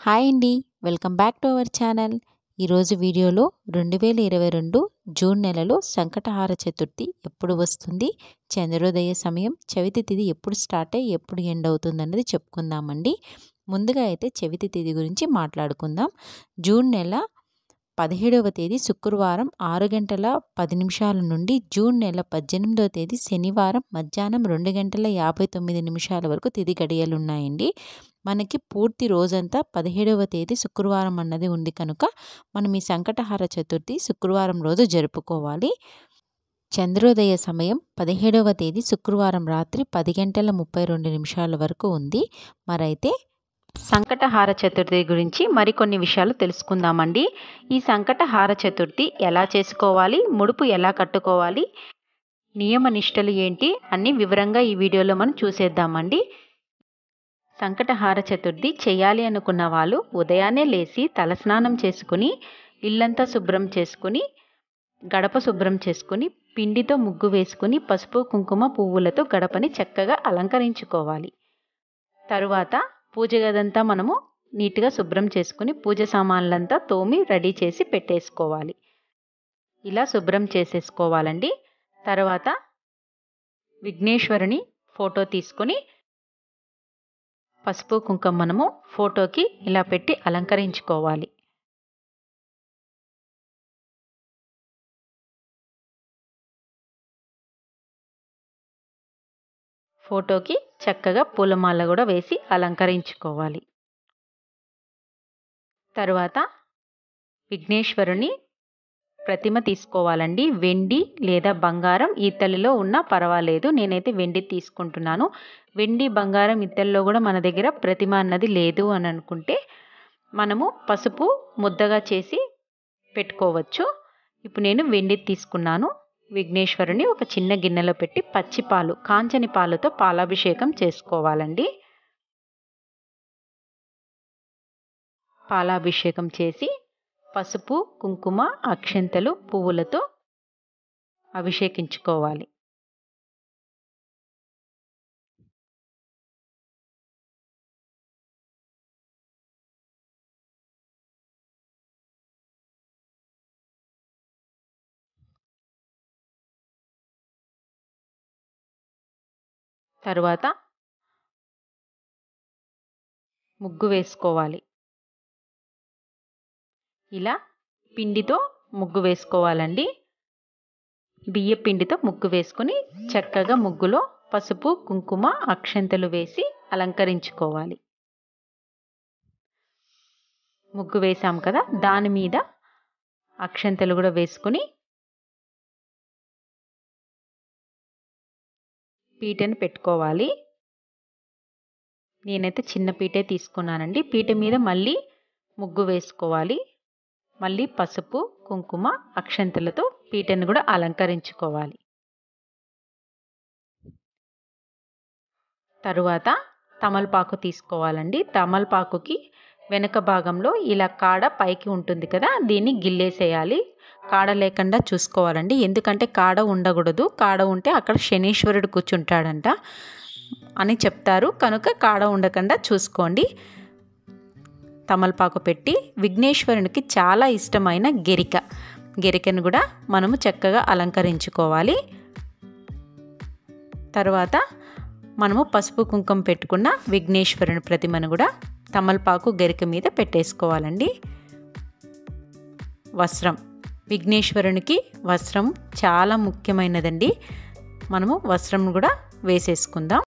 hi అండి welcome back to our channel ఈరోజు వీడియోలో రెండు వేల ఇరవై రెండు జూన్ నెలలో సంకటహార చతుర్థి ఎప్పుడు వస్తుంది చంద్రోదయ సమయం చవితి తిథి ఎప్పుడు స్టార్ట్ అయ్యి ఎప్పుడు ఎండ్ అవుతుంది అన్నది చెప్పుకుందామండి ముందుగా అయితే చవితి తిథి గురించి మాట్లాడుకుందాం జూన్ నెల పదిహేడవ తేదీ శుక్రవారం ఆరు గంటల పది నిమిషాల నుండి జూన్ నెల పద్దెనిమిదవ తేదీ శనివారం మధ్యాహ్నం రెండు గంటల యాభై తొమ్మిది నిమిషాల వరకు తిథి గడియలు ఉన్నాయండి మనకి పూర్తి రోజంతా పదిహేడవ తేదీ శుక్రవారం అన్నది ఉంది కనుక మనం ఈ సంకటహార చతుర్థి శుక్రవారం రోజు జరుపుకోవాలి చంద్రోదయ సమయం పదిహేడవ తేదీ శుక్రవారం రాత్రి పది గంటల ముప్పై రెండు నిమిషాల వరకు ఉంది మరైతే సంకటహార చతుర్థి గురించి మరికొన్ని విషయాలు తెలుసుకుందామండి ఈ సంకటహార చతుర్థి ఎలా చేసుకోవాలి ముడుపు ఎలా కట్టుకోవాలి నియమ నిష్టలు ఏంటి అన్ని వివరంగా ఈ వీడియోలో మనం చూసేద్దామండి సంకటహార చతుర్థి చేయాలి అనుకున్న వాళ్ళు ఉదయాన్నే లేచి తలస్నానం చేసుకుని ఇల్లంతా శుభ్రం చేసుకుని గడప శుభ్రం చేసుకుని పిండితో ముగ్గు వేసుకుని పసుపు కుంకుమ పువ్వులతో గడపని చక్కగా అలంకరించుకోవాలి తరువాత పూజ గదంతా మనము నీట్గా శుభ్రం చేసుకుని పూజ సామాన్లంతా తోమి రెడీ చేసి పెట్టేసుకోవాలి ఇలా శుభ్రం చేసేసుకోవాలండి తర్వాత విఘ్నేశ్వరుని ఫోటో తీసుకొని పసుపు కుంకుమ మనము ఫోటోకి ఇలా పెట్టి అలంకరించుకోవాలి ఫోటోకి చక్కగా పూలమాల కూడా వేసి అలంకరించుకోవాలి తరువాత విఘ్నేశ్వరుని ప్రతిమ తీసుకోవాలండి వెండి లేదా బంగారం ఇత్తలిలో ఉన్నా పర్వాలేదు నేనైతే వెండి తీసుకుంటున్నాను వెండి బంగారం ఇత్తలిలో కూడా మన దగ్గర ప్రతిమ అన్నది లేదు అని అనుకుంటే మనము పసుపు ముద్దగా చేసి పెట్టుకోవచ్చు ఇప్పుడు నేను వెండి తీసుకున్నాను విఘ్నేశ్వరుని ఒక చిన్న గిన్నెలో పెట్టి పచ్చి పాలు కాంచని పాలతో పాలాభిషేకం చేసుకోవాలండి పాలాభిషేకం చేసి పసుపు కుంకుమ అక్షంతలు పువ్వులతో అభిషేకించుకోవాలి తరువాత ముగ్గు వేసుకోవాలి ఇలా పిండితో ముగ్గు వేసుకోవాలండి బియ్య పిండితో ముగ్గు వేసుకొని చక్కగా ముగ్గులో పసుపు కుంకుమ అక్షంతలు వేసి అలంకరించుకోవాలి ముగ్గు వేసాం కదా దాని మీద అక్షంతలు కూడా వేసుకొని పీటను పెట్టుకోవాలి నేనైతే చిన్న పీటే తీసుకున్నానండి పీట మీద మళ్ళీ ముగ్గు వేసుకోవాలి మళ్ళీ పసుపు కుంకుమ అక్షంతలతో పీటను కూడా అలంకరించుకోవాలి తరువాత తమలపాకు తీసుకోవాలండి తమలపాకుకి వెనక భాగంలో ఇలా కాడ పైకి ఉంటుంది కదా దీన్ని గిల్లేసేయాలి కాడ లేకుండా చూసుకోవాలండి ఎందుకంటే కాడ ఉండకూడదు కాడ ఉంటే అక్కడ శనీశ్వరుడు కూర్చుంటాడంట అని చెప్తారు కనుక కాడ ఉండకుండా చూసుకోండి తమలపాకు పెట్టి విఘ్నేశ్వరునికి చాలా ఇష్టమైన గెరిక గెరికను కూడా మనము చక్కగా అలంకరించుకోవాలి తర్వాత మనము పసుపు కుంకుమ పెట్టుకున్న విఘ్నేశ్వరుని ప్రతిమను కూడా తమలపాకు గెరిక మీద పెట్టేసుకోవాలండి వస్త్రం విఘ్నేశ్వరునికి వస్త్రం చాలా ముఖ్యమైనదండి మనము వస్త్రం కూడా వేసేసుకుందాం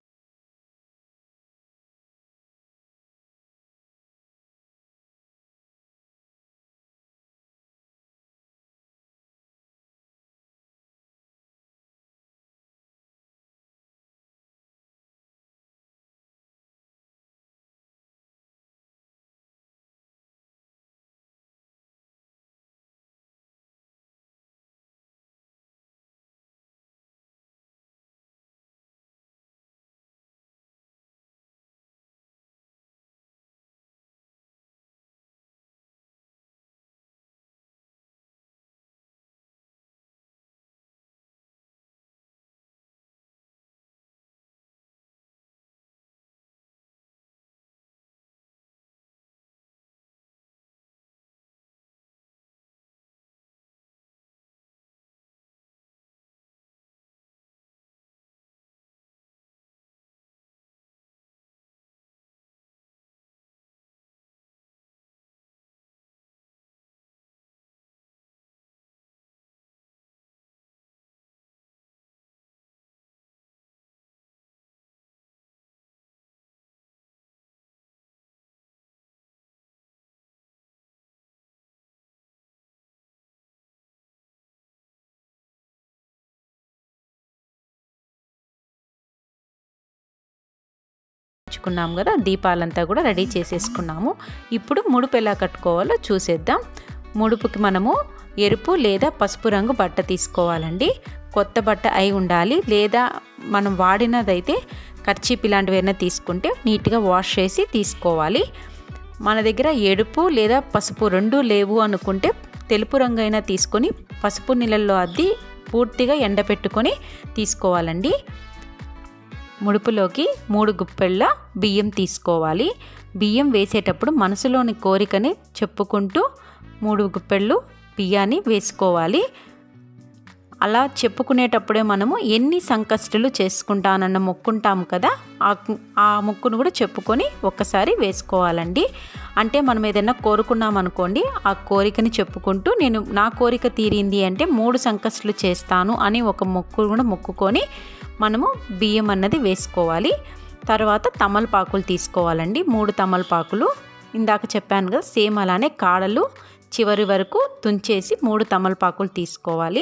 వెలిగించుకున్నాం కదా దీపాలంతా కూడా రెడీ చేసేసుకున్నాము ఇప్పుడు ముడుపు ఎలా కట్టుకోవాలో చూసేద్దాం ముడుపుకి మనము ఎరుపు లేదా పసుపు రంగు బట్ట తీసుకోవాలండి కొత్త బట్ట అయి ఉండాలి లేదా మనం వాడినదైతే కర్చీప్ ఇలాంటివి ఏమైనా తీసుకుంటే నీట్గా వాష్ చేసి తీసుకోవాలి మన దగ్గర ఎరుపు లేదా పసుపు రెండు లేవు అనుకుంటే తెలుపు రంగు అయినా తీసుకొని పసుపు నీళ్ళల్లో అద్ది పూర్తిగా ఎండపెట్టుకొని తీసుకోవాలండి ముడుపులోకి మూడు గుప్పెళ్ళ బియ్యం తీసుకోవాలి బియ్యం వేసేటప్పుడు మనసులోని కోరికని చెప్పుకుంటూ మూడు గుప్పెళ్ళు బియ్యాన్ని వేసుకోవాలి అలా చెప్పుకునేటప్పుడే మనము ఎన్ని సంకష్టాలు చేసుకుంటానన్న మొక్కుంటాం కదా ఆ ఆ మొక్కును కూడా చెప్పుకొని ఒక్కసారి వేసుకోవాలండి అంటే మనం ఏదైనా కోరుకున్నాం అనుకోండి ఆ కోరికని చెప్పుకుంటూ నేను నా కోరిక తీరింది అంటే మూడు సంకష్టాలు చేస్తాను అని ఒక మొక్కు కూడా మొక్కుకొని మనము బియ్యం అన్నది వేసుకోవాలి తర్వాత తమలపాకులు తీసుకోవాలండి మూడు తమలపాకులు ఇందాక చెప్పాను కదా సేమ్ అలానే కాడలు చివరి వరకు తుంచేసి మూడు తమలపాకులు తీసుకోవాలి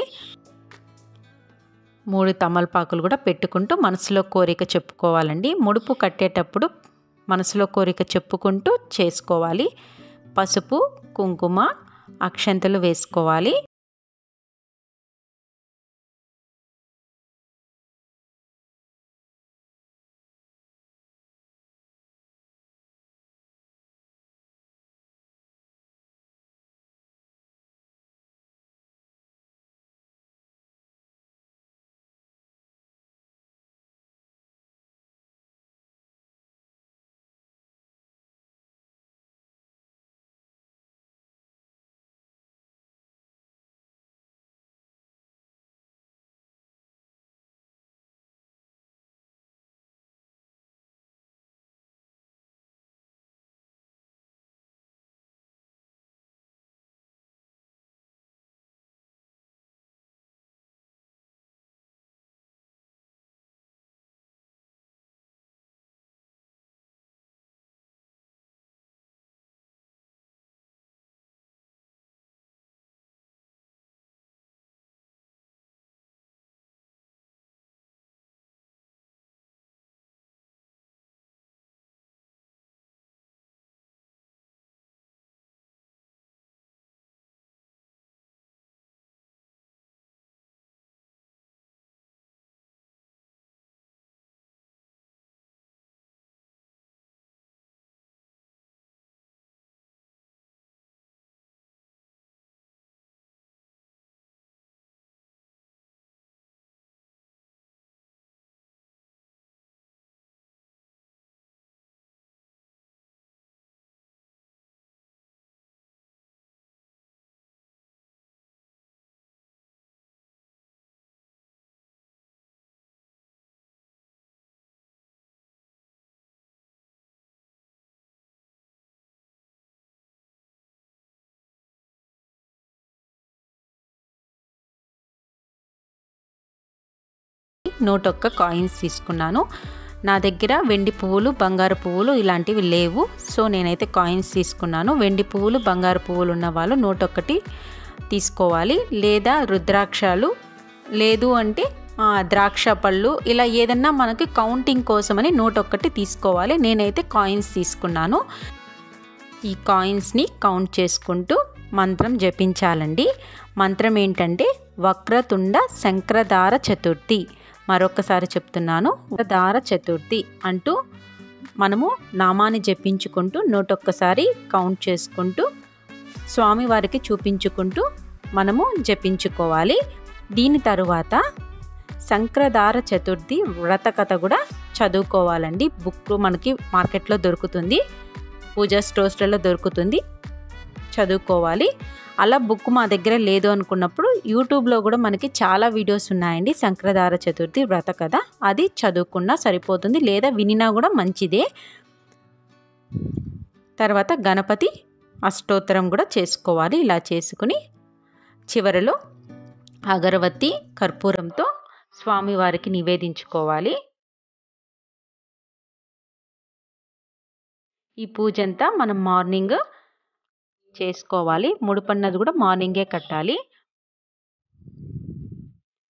మూడు తమలపాకులు కూడా పెట్టుకుంటూ మనసులో కోరిక చెప్పుకోవాలండి ముడుపు కట్టేటప్పుడు మనసులో కోరిక చెప్పుకుంటూ చేసుకోవాలి పసుపు కుంకుమ అక్షంతలు వేసుకోవాలి నూటొక్క కాయిన్స్ తీసుకున్నాను నా దగ్గర వెండి పువ్వులు బంగారు పువ్వులు ఇలాంటివి లేవు సో నేనైతే కాయిన్స్ తీసుకున్నాను వెండి పువ్వులు బంగారు పువ్వులు ఉన్న వాళ్ళు నూటొక్కటి తీసుకోవాలి లేదా రుద్రాక్షలు లేదు అంటే ఆ, ద్రాక్ష పళ్ళు ఇలా ఏదన్నా మనకి కౌంటింగ్ కోసమని నూటొక్కటి తీసుకోవాలి నేనైతే కాయిన్స్ తీసుకున్నాను ఈ కాయిన్స్ని కౌంట్ చేసుకుంటూ మంత్రం జపించాలండి మంత్రం ఏంటంటే వక్రతుండ శంకరధార చతుర్థి మరొకసారి చెప్తున్నాను వక్రధార చతుర్థి అంటూ మనము నామాన్ని జపించుకుంటూ నూటొక్కసారి కౌంట్ చేసుకుంటూ స్వామివారికి చూపించుకుంటూ మనము జపించుకోవాలి దీని తరువాత శంకరధార చతుర్థి వ్రత కథ కూడా చదువుకోవాలండి బుక్ మనకి మార్కెట్లో దొరుకుతుంది పూజా స్టోర్స్లలో దొరుకుతుంది చదువుకోవాలి అలా బుక్ మా దగ్గర లేదు అనుకున్నప్పుడు యూట్యూబ్లో కూడా మనకి చాలా వీడియోస్ ఉన్నాయండి శంకరధార చతుర్థి వ్రత కథ అది చదువుకున్నా సరిపోతుంది లేదా వినినా కూడా మంచిదే తర్వాత గణపతి అష్టోత్తరం కూడా చేసుకోవాలి ఇలా చేసుకుని చివరిలో అగరవత్తి కర్పూరంతో స్వామివారికి నివేదించుకోవాలి ఈ పూజ అంతా మనం మార్నింగ్ చేసుకోవాలి ముడుపన్నది కూడా మార్నింగే కట్టాలి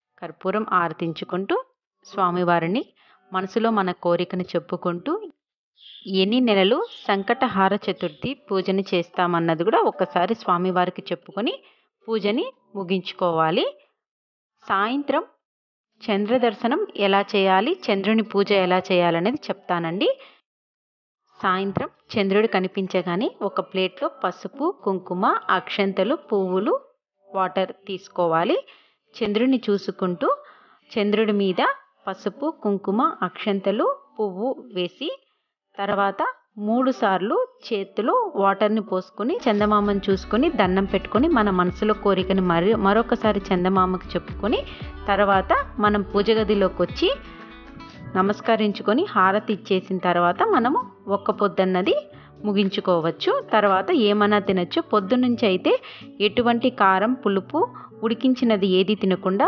కర్పూరం ఆరతించుకుంటూ స్వామివారిని మనసులో మన కోరికను చెప్పుకుంటూ ఎన్ని నెలలు సంకటహార చతుర్థి పూజని చేస్తామన్నది కూడా ఒక్కసారి స్వామివారికి చెప్పుకొని పూజని ముగించుకోవాలి సాయంత్రం చంద్ర దర్శనం ఎలా చేయాలి చంద్రుని పూజ ఎలా చేయాలనేది చెప్తానండి సాయంత్రం చంద్రుడు కనిపించగానే ఒక ప్లేట్లో పసుపు కుంకుమ అక్షంతలు పువ్వులు వాటర్ తీసుకోవాలి చంద్రుని చూసుకుంటూ చంద్రుడి మీద పసుపు కుంకుమ అక్షంతలు పువ్వు వేసి తర్వాత మూడు సార్లు చేతిలో వాటర్ని పోసుకొని చందమామని చూసుకొని దండం పెట్టుకొని మన మనసులో కోరికని మరి మరొకసారి చందమామకి చెప్పుకొని తర్వాత మనం పూజ గదిలోకి వచ్చి నమస్కరించుకొని హారతి ఇచ్చేసిన తర్వాత మనము ఒక్క పొద్దన్నది ముగించుకోవచ్చు తర్వాత ఏమన్నా తినచ్చు పొద్దునుంచి అయితే ఎటువంటి కారం పులుపు ఉడికించినది ఏది తినకుండా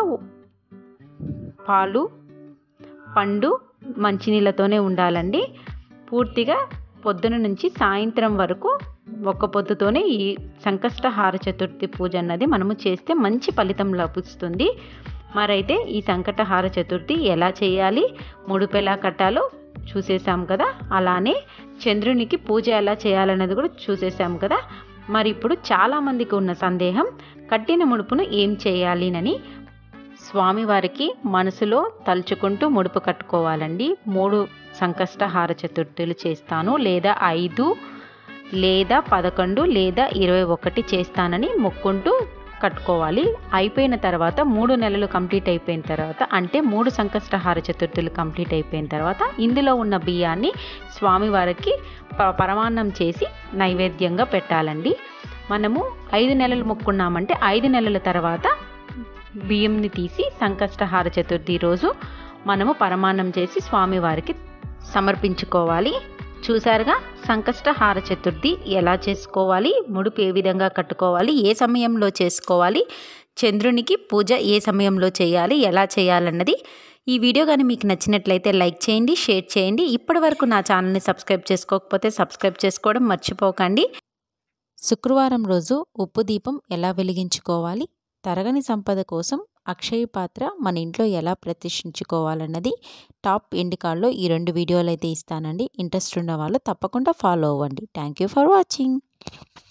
పాలు పండు మంచినీళ్ళతోనే ఉండాలండి పూర్తిగా పొద్దున నుంచి సాయంత్రం వరకు ఒక్క పొద్దుతోనే ఈ సంకష్టహార చతుర్థి పూజ అన్నది మనము చేస్తే మంచి ఫలితం లభిస్తుంది మరైతే ఈ సంకటహార చతుర్థి ఎలా చేయాలి ముడుపు ఎలా కట్టాలో చూసేసాం కదా అలానే చంద్రునికి పూజ ఎలా చేయాలన్నది కూడా చూసేసాం కదా మరి ఇప్పుడు చాలామందికి ఉన్న సందేహం కట్టిన ముడుపును ఏం చేయాలినని స్వామివారికి మనసులో తలుచుకుంటూ ముడుపు కట్టుకోవాలండి మూడు సంకష్టహార చతుర్థులు చేస్తాను లేదా ఐదు లేదా పదకొండు లేదా ఇరవై ఒకటి చేస్తానని మొక్కుంటూ కట్టుకోవాలి అయిపోయిన తర్వాత మూడు నెలలు కంప్లీట్ అయిపోయిన తర్వాత అంటే మూడు సంకష్టహార చతుర్థులు కంప్లీట్ అయిపోయిన తర్వాత ఇందులో ఉన్న బియ్యాన్ని స్వామివారికి ప- పరమాన్నం చేసి నైవేద్యంగా పెట్టాలండి మనము ఐదు నెలలు మొక్కున్నామంటే ఐదు నెలల తర్వాత బియ్యంని తీసి సంకష్టహార చతుర్థి రోజు మనము పరమాన్నం చేసి స్వామివారికి సమర్పించుకోవాలి చూసారుగా సంకష్టహార చతుర్థి ఎలా చేసుకోవాలి ముడుపు ఏ విధంగా కట్టుకోవాలి ఏ సమయంలో చేసుకోవాలి చంద్రునికి పూజ ఏ సమయంలో చేయాలి ఎలా చేయాలన్నది ఈ వీడియో కానీ మీకు నచ్చినట్లయితే లైక్ చేయండి షేర్ చేయండి ఇప్పటి వరకు నా ఛానల్ని సబ్స్క్రైబ్ చేసుకోకపోతే సబ్స్క్రైబ్ చేసుకోవడం మర్చిపోకండి శుక్రవారం రోజు ఉప్పు దీపం ఎలా వెలిగించుకోవాలి తరగని సంపద కోసం అక్షయ పాత్ర మన ఇంట్లో ఎలా ప్రతిష్ఠించుకోవాలన్నది టాప్ ఎండ్ కార్డ్లో ఈ రెండు వీడియోలు అయితే ఇస్తానండి ఇంట్రెస్ట్ ఉన్న వాళ్ళు తప్పకుండా ఫాలో అవ్వండి థ్యాంక్ యూ ఫర్ వాచింగ్